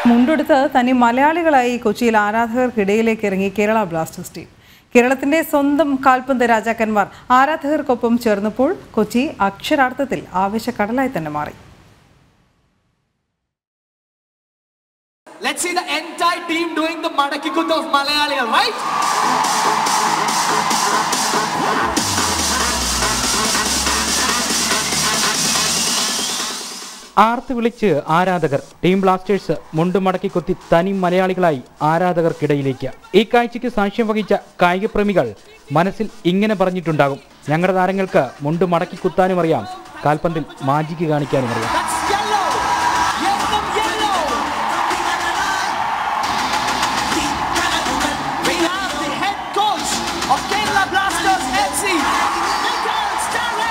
മുണ്ടെടുത്ത് തനി മലയാളികളായി കൊച്ചിയിൽ ആരാധകർക്കിടയിലേക്ക് ഇറങ്ങി കേരള ബ്ലാസ്റ്റേഴ്സ് ടീം കേരളത്തിന്റെ സ്വന്തം കാൽപന്ത് രാജാക്കന്മാർ ആരാധകർക്കൊപ്പം ചേർന്നപ്പോൾ കൊച്ചി അക്ഷരാർത്ഥത്തിൽ ആവേശക്കടലായി തന്നെ മാറി Let's see the entire team doing the Madakikut of Malayalam, right? ആർത്ത് വിളിച്ച് ആരാധകർ ടീം ബ്ലാസ്റ്റേഴ്സ് മുണ്ടുമടക്കി കൊത്തി തനി മലയാളികളായി ആരാധകർക്കിടയിലേക്ക് ഈ കാഴ്ചയ്ക്ക് സാക്ഷ്യം വഹിച്ച കായികപ്രേമികൾ മനസ്സിൽ ഇങ്ങനെ പറഞ്ഞിട്ടുണ്ടാകും ഞങ്ങളുടെ താരങ്ങൾക്ക് മുണ്ട് മടക്കി കുത്താനും അറിയാം കാൽപന്തിൽ മാജിക്ക് കാണിക്കാനും അറിയാം That's yellow! Yellow, yellow! We have the head coach of Kerala Blasters FC, Mikael Starre!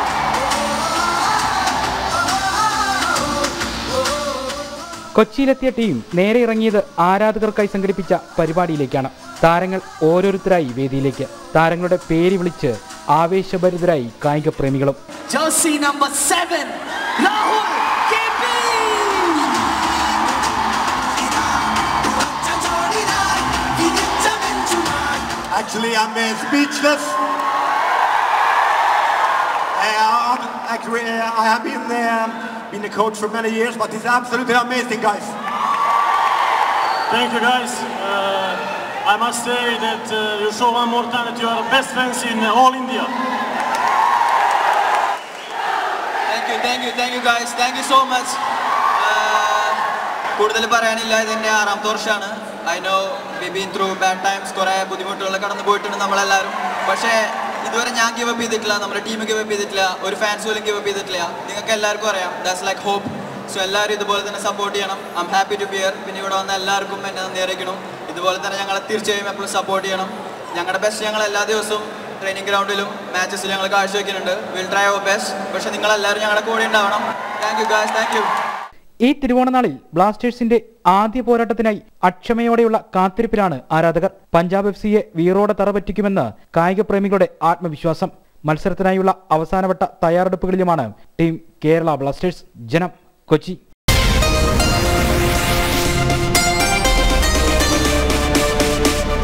കൊച്ചിയിലെത്തിയ ടീം നേരെ ഇറങ്ങിയത് ആരാധകർക്കായി സംഘടിപ്പിച്ച പരിപാടിയിലേക്കാണ് താരങ്ങൾ ഓരോരുത്തരായി വേദിയിലേക്ക് താരങ്ങളുടെ പേര് വിളിച്ച് ആവേശഭരിതരായി കായിക പ്രേമികളും Jersey number seven, Rahul KP! Actually, I'm uh, speechless. Uh, I'm, actually, uh, I have been uh, been a coach for many years, but it's absolutely amazing, guys. Thank you guys. Uh, I must say that uh, you show one more time that you are best friends in uh, all India. Thank you thank you thank you guys thank you so much കൂടുതൽ പറയാനില്ല ഇതെൻ്റെ ആറാമത്തെ വർഷമാണ് I know we been through bad times കുറേ ബുദ്ധിമുട്ടുകൾ കടന്നു പോയിട്ടുണ്ട് നമ്മളെല്ലാവരും പക്ഷേ ഇതുവരെ ഞാൻ ഗിവ് അപ്പ് ചെയ്തിട്ടില്ല നമ്മുടെ ടീം ഗിവ് അപ്പ് ചെയ്തിട്ടില്ല ഒരു ഫാൻസ് പോലും ഗിവ് അപ്പ് ചെയ്തിട്ടില്ല നിങ്ങൾക്ക് എല്ലാവർക്കും അറിയാം ദാറ്റ്സ് ലൈക്ക് ഹോപ്പ് സോ എല്ലാവരും ഇതുപോലെ തന്നെ സപ്പോർട്ട് ചെയ്യണം I'm happy to be here പിന്നെ ഇവിടെ വന്ന എല്ലാവർക്കും എന്നെ നന്ദി അറിയിക്കണം ഇതുപോലെ തന്നെ ഞങ്ങളെ തീർച്ചയായും എപ്പോഴും സപ്പോർട്ട് ചെയ്യണം ഞങ്ങളുടെ ബെസ്റ്റ് ഞങ്ങൾ എല്ലാ ദിവസവും ട്രെയിനിങ് ഗ്രൗണ്ടിലും മാച്ചസിലും ഞങ്ങൾ കാഴ്ചവെക്കുന്നുണ്ട് വിൽ ട്രൈ അവർ ബെസ്റ്റ് പക്ഷെ നിങ്ങളെല്ലാവരും ഞങ്ങളുടെ കൂടെ ഉണ്ടാവണം thank you guys thank you ഈ തിരുവോണനാളിൽ ബ്ലാസ്റ്റേഴ്സിന്റെ ആദ്യ പോരാട്ടത്തിനായി അക്ഷമയോടെയുള്ള കാത്തിരിപ്പിലാണ് ആരാധകർ പഞ്ചാബ് എഫ് സിയെ വീറോടെ തറപറ്റിക്കുമെന്ന് കായിക പ്രേമികളുടെ ആത്മവിശ്വാസം മത്സരത്തിനായുള്ള അവസാനവട്ട തയ്യാറെടുപ്പുകളിലുമാണ് ടീം കേരള ബ്ലാസ്റ്റേഴ്സ് ജനം കൊച്ചി